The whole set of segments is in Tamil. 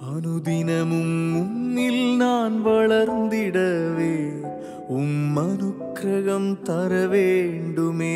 அனுதினமும் உம்மில் நான் வளர்ந்திடவே உம் அனுக்கிரகம் தர வேண்டுமே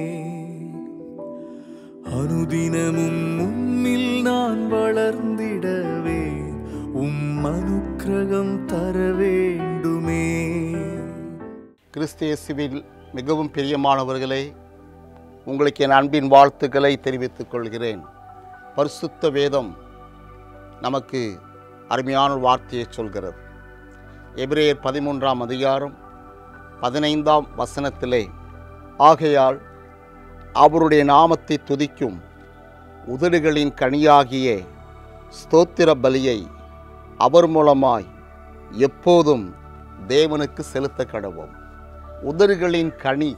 அனுதினமும் உம்மில் நான் வளர்ந்திடவே உம் அனுக்கிரகம் தர வேண்டுமே கிறிஸ்தியேசுவில் மிகவும் பிரியமானவர்களே உங்களுக்கு என் அன்பின் வாழ்த்துக்களை தெரிவித்துக் கொள்கிறேன் பரிசுத்த வேதம் நமக்கு அருமையான ஒரு வார்த்தையை சொல்கிறது எபிரேயர் பதிமூன்றாம் அதிகாரம் பதினைந்தாம் வசனத்திலே ஆகையால் அவருடைய நாமத்தை துதிக்கும் உதடுகளின் கனியாகிய ஸ்தோத்திர பலியை அவர் மூலமாய் எப்போதும் தேவனுக்கு செலுத்த கடவோம் உதடுகளின் கனி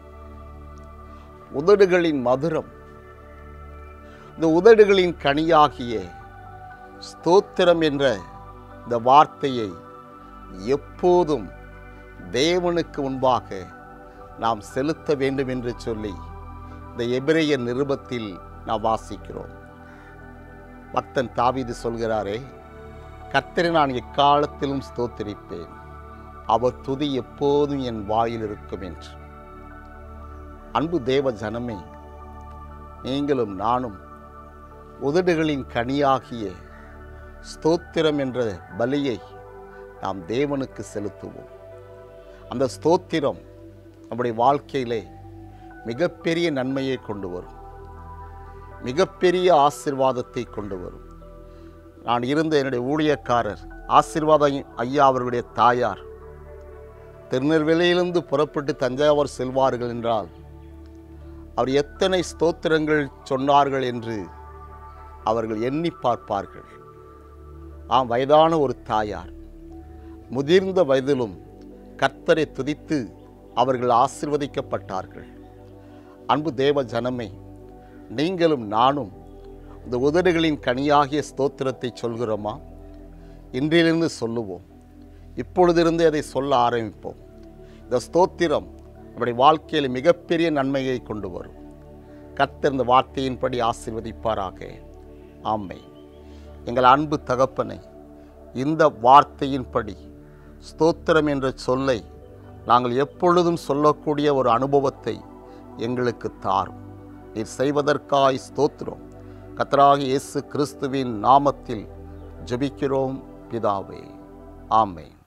உதடுகளின் மதுரம் இந்த உதடுகளின் கனியாகிய ஸ்தோத்திரம் என்ற இந்த வார்த்தையை எப்போதும் தேவனுக்கு முன்பாக நாம் செலுத்த வேண்டும் என்று சொல்லி இந்த எபிரேய நிருபத்தில் நாம் வாசிக்கிறோம் பக்தன் தாவீது சொல்கிறாரே கர்த்தரை நான் எக்காலத்திலும் ஸ்தோத்திரிப்பேன் அவர் துதி எப்போதும் என் வாயில் இருக்கும் என்று அன்பு தேவ ஜனமே நீங்களும் நானும் உதடுகளின் கனியாகிய ஸ்தோத்திரம் என்ற பலியை நாம் தேவனுக்கு செலுத்துவோம் அந்த ஸ்தோத்திரம் நம்முடைய வாழ்க்கையிலே மிகப்பெரிய நன்மையை கொண்டு வரும் மிகப்பெரிய ஆசிர்வாதத்தை கொண்டு வரும் நான் இருந்த என்னுடைய ஊழியக்காரர் ஆசிர்வாதம் ஐயா அவர்களுடைய தாயார் திருநெல்வேலியிலிருந்து புறப்பட்டு தஞ்சாவூர் செல்வார்கள் என்றால் அவர் எத்தனை ஸ்தோத்திரங்கள் சொன்னார்கள் என்று அவர்கள் எண்ணி பார்ப்பார்கள் ஆம் வயதான ஒரு தாயார் முதிர்ந்த வயதிலும் கர்த்தரை துதித்து அவர்கள் ஆசிர்வதிக்கப்பட்டார்கள் அன்பு தேவ ஜனமே நீங்களும் நானும் இந்த உதடுகளின் கனியாகிய ஸ்தோத்திரத்தை சொல்கிறோமா இன்றிலிருந்து சொல்லுவோம் இப்பொழுதிருந்து அதை சொல்ல ஆரம்பிப்போம் இந்த ஸ்தோத்திரம் நம்முடைய வாழ்க்கையில் மிகப்பெரிய நன்மையை கொண்டு வரும் கர்த்தர் இந்த வார்த்தையின்படி ஆசிர்வதிப்பாராக ஆமை எங்கள் அன்பு தகப்பனை இந்த வார்த்தையின்படி ஸ்தோத்திரம் என்ற சொல்லை நாங்கள் எப்பொழுதும் சொல்லக்கூடிய ஒரு அனுபவத்தை எங்களுக்கு தாரும் நீர் செய்வதற்காய் ஸ்தோத்திரம் கத்தராகி இயேசு கிறிஸ்துவின் நாமத்தில் ஜெபிக்கிறோம் பிதாவே ஆமென்